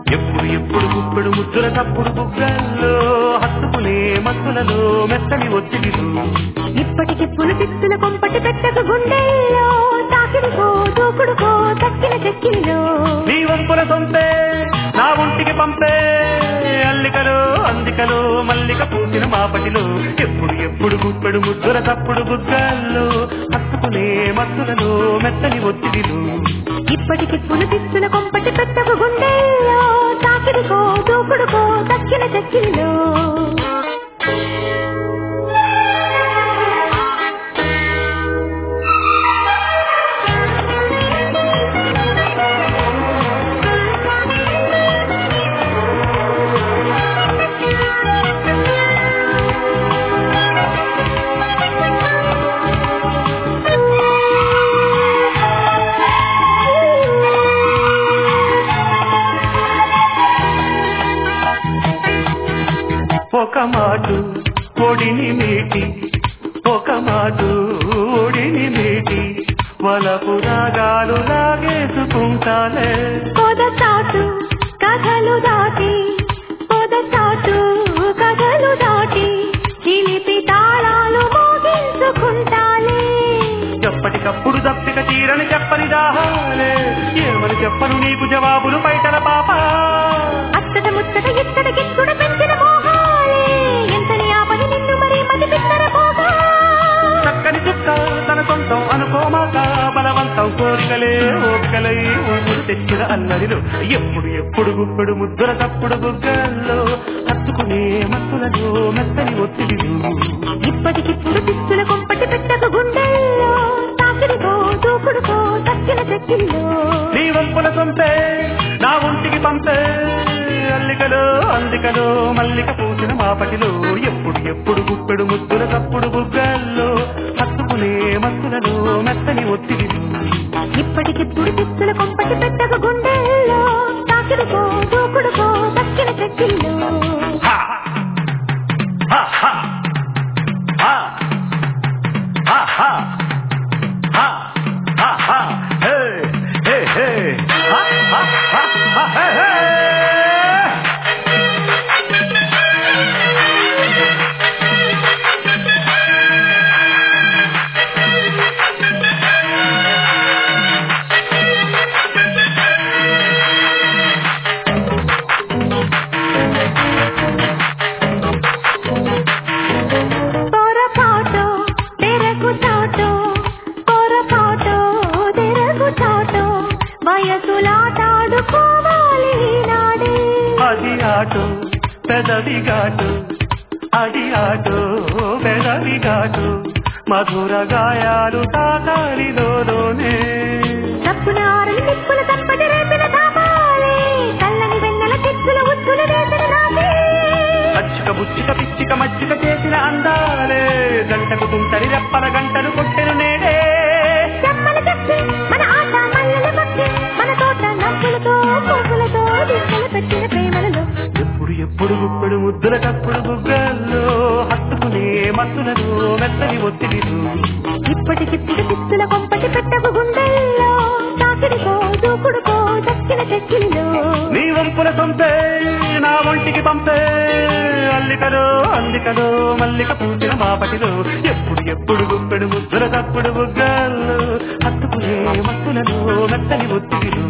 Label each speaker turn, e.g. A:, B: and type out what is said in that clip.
A: ఎప్పుడు ఎప్పుడు గుప్పెడు ముద్దుల తప్పుడు బుగ్గల్లో హత్తుకునే మత్తులలో మెత్తని ఒత్తిడిలు
B: ఇప్పటికిప్పుడు తిత్తుల కొంపటి పెట్టకు గుండెల్లో తాకిడికో దూకుడుకో తక్కిన చెక్కిల్లో
A: నీ వంపుల సొంతే నా ఒంటికి పంపే అల్లికలో అందికలో మల్లిక పూసిన మాపటిలో ఎప్పుడు ఎప్పుడు గుప్పెడు ముద్దుల తప్పుడు బుగ్గల్లో హత్తుకునే మత్తులలో మెత్తని ఒత్తిడిలు
B: ఇప్పటికిప్పుడు తిత్తుల కొంపటి పెట్టకు గుండెల్లో తాకిడికో దూకుడుకో తక్కిన చెక్కిల్లో
A: ఒక మాటు ఒడిని మీటి ఒక మాటు ఒడిని మీటి వలపు రాగాలు లాగేసుకుంటాలే
B: పొదచాటు కథలు దాటి పొదచాటు కథలు దాటి చిలిపి తాళాలు మోగించుకుంటాలే
A: ఎప్పటికప్పుడు దప్పిక తీరని చెప్పని దాహాలే ఏమని చెప్పను నీకు జవాబులు బయటల పాప
B: అత్తట ముచ్చట ఇత్తట గిట్టుడ పెంచిన మోహాలే ఎంతని ఆపని నిన్ను మరి మతి పిత్తర పోగా
A: చక్కని చుక్క తన సొంతం అనుకోమాక బలవంతం కోరికలే ఓపికలై ఊపిరి తెచ్చిన అల్లరిలో ఎప్పుడు ఎప్పుడు గుప్పెడు ముద్దుల తప్పుడు బుగ్గల్లో హత్తుకునే మత్తులలో మెత్తని ఒత్తిడిలు
B: ఇప్పటికిప్పుడు తిత్తుల కొంపటి పెట్టకు గుండెల్లో తాకిడికో దూకుడుకో తక్కిన చెక్కిల్లో
A: నీ వంపుల సొంతే నా ఒంటికి పంపే అల్లికలో అందికలో మల్లిక పూసిన మాపటిలో ఎప్పుడు ఎప్పుడు గుప్పెడు ముద్దుల తప్పుడు బుగ్గల్లో హత్తుకునే మత్తులలో మెత్తని ఒత్తిడిలు
B: ఇప్పటికిప్పుడు తిత్తుల కొంపటి పెట్టకు గుండెల్లో తాకిడికో దూకుడుకో తక్కిన చెక్కిల్లో
A: Ha! Ha ha! Ha! Ha ha! Ha! Ha ha! Hey! Hey hey! Ha ha ha ha hey hey!
B: పొరపాటు తెరకు చాటు పొరపాటు తెరకు చాటు వయసులాటాడుకోవాలి నాడే
A: అది ఆటో పెదవి ఘాటు అది ఆటో పెదవి ఘాటు మధుర గాయాలు తాకాలిలోనే
B: తప్పున ఆరని తిప్పుల తప్పటి రేపిన తాపాలే కల్లని వెన్నెల తిప్పుల ఉత్తుల వేసిన నాదే
A: అచ్చిక బుచ్చిక పిచ్చిక మచ్చిక చేసిన అందాలే గంటకు తుంటరి రెప్పల గంటలు కొట్టెను నేడే
B: చెమ్మల చెక్కి మన ఆట మల్లెల పక్కి మన తోట నవ్వులతో పువ్వులతో దిక్కులు పెట్టిన ప్రేమలలో
A: ఎప్పుడు ఎప్పుడు గుప్పుడు ముద్దుల కప్పుడు బుగ్గల్లో హత్తుకునే మత్తులను మెత్తని ఒత్తిడిలు
B: ఇప్పటికిప్పుడు తిప్పుల కొంపటి పెట్టకు గుండెల్లో తాకిడికో దూకుడుకో దక్కిన చెక్కిలో
A: నీ వంపుల సొంతే నా ఒంటికి పంపే అల్లికలో అందికలో మల్లిక పూసిన మాపటిలో ఎప్పుడు ఎప్పుడు గుప్పెడు ముద్దుల తప్పుడు బుగ్గల్లో హత్తుకునే మత్తులను మెత్తని ఒత్తిడిలు